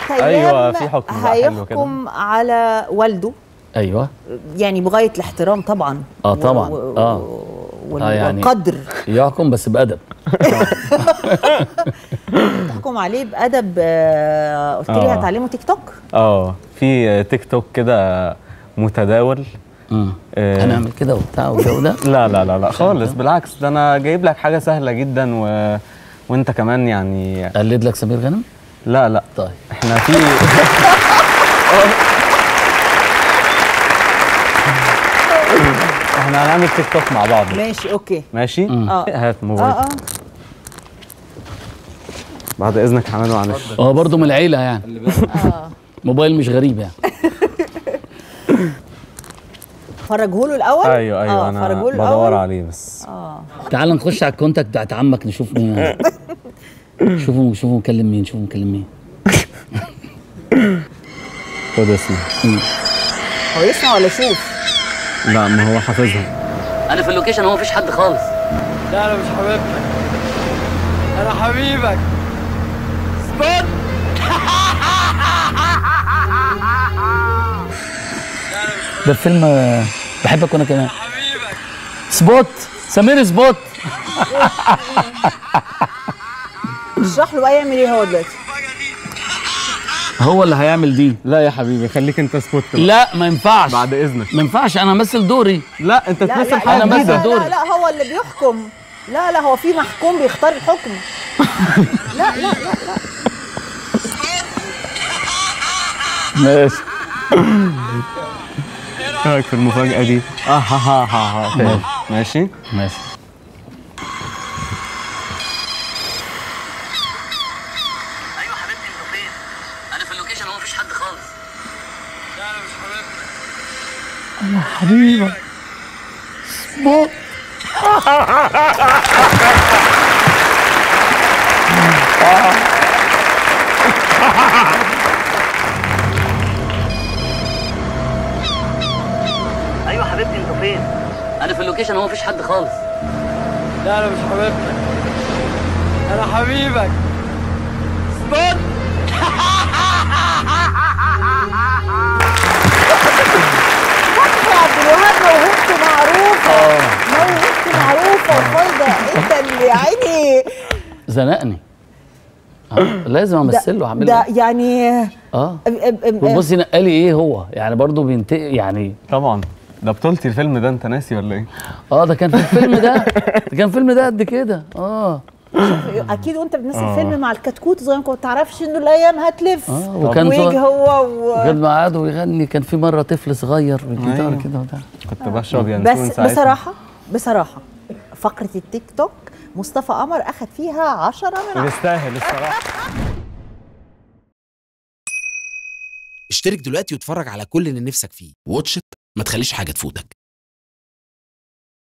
تيام أيوة، في حكم بقى حلو كده. هيحكم على والده ايوه يعني بغايه الاحترام طبعا آه، طبعاً. و- و- آه. وال- آه، يعني- والقدر يحكم بس بادب تحكم عليه بادب آه، قلت لي آه. هتعلمه تيك توك اه في تيك توك كده متداول مم. آه. هنعمل كده وبتاع والجو ده لا لا لا لا خالص بالعكس ده انا جايب لك حاجه سهله جدا و... وانت كمان يعني قلد لك سمير غانم لا لا طيب احنا في احنا هنعمل تيك توك مع بعض ماشي اوكي ماشي آه. هات اه موبايل اه بعد اذنك هعمله معلش هو برضه من العيله يعني موبايل مش غريب يعني فرجهوله الاول ايوه ايوه آه، انا فرجهوله بدور الأول. عليه بس تعال نخش على الكونتاكت بتاعت عمك نشوف مين شوفوا شوفوا مكلم مين شوفوا مكلم مين خد اسمه هو يسمع ولا يشوف لا ما هو حافظها انا في اللوكيشن هو مفيش حد خالص لا انا مش حبيبك انا حبيبك سبوت ده فيلم آه، بحبك وانا كمان حبيبك سبوت سمير سبوت اشرح له بقى يعمل ايه هو دلوقتي هو اللي هيعمل دي لا يا حبيبي خليك انت سبوت بقى. لا ما ينفعش بعد اذنك ما ينفعش انا امثل دوري لا انت لا لا تمثل لا, حاجه أنا لا, مثل لا, دوري. لا, لا هو اللي بيحكم لا لا هو في محكوم بيختار الحكم لا لا لا لا ماشي ايه رايك في المفاجاه دي اه ها ها ها ها تاني. ماشي ماشي ايوه حبيبتي انتوا فين؟ انا في اللوكيشن هو مفيش حد خالص لا انا مش حبيبك ايوه حبيبتي انتوا فين؟ انا في اللوكيشن هو مفيش حد خالص لا انا مش حبيبك انا حبيبك سبوت فتحي عبد الوهاب موهبته معروفه موهبته معروفه وفايده انت اللي يا عيني زنقني آه. لازم امثله واعمل ده له يعني اه أم- أم- أم- وبصي نقالي ايه هو يعني برضه بينتقي يعني طبعا ده بطولتي الفيلم ده انت ناسي ولا ايه اه ده كان في الفيلم ده ده كان الفيلم ده قد كده اه اكيد وانت بتمثل فيلم مع الكتكوت زي ما كنت تعرفش انه الايام هتلف اه وكان ويجي صغير هو و... وكان معاده ويغني كان في مره طفل صغير بالجيتار أيوه. كده وده كنت بشرب ينسون بس ساعتها بصراحه بصراحه فقره التيك توك مصطفى قمر اخذ فيها 10 من 10 يستاهل الصراحه اشترك دلوقتي واتفرج على كل اللي نفسك فيه واتش إت، ما تخليش حاجة تفوتك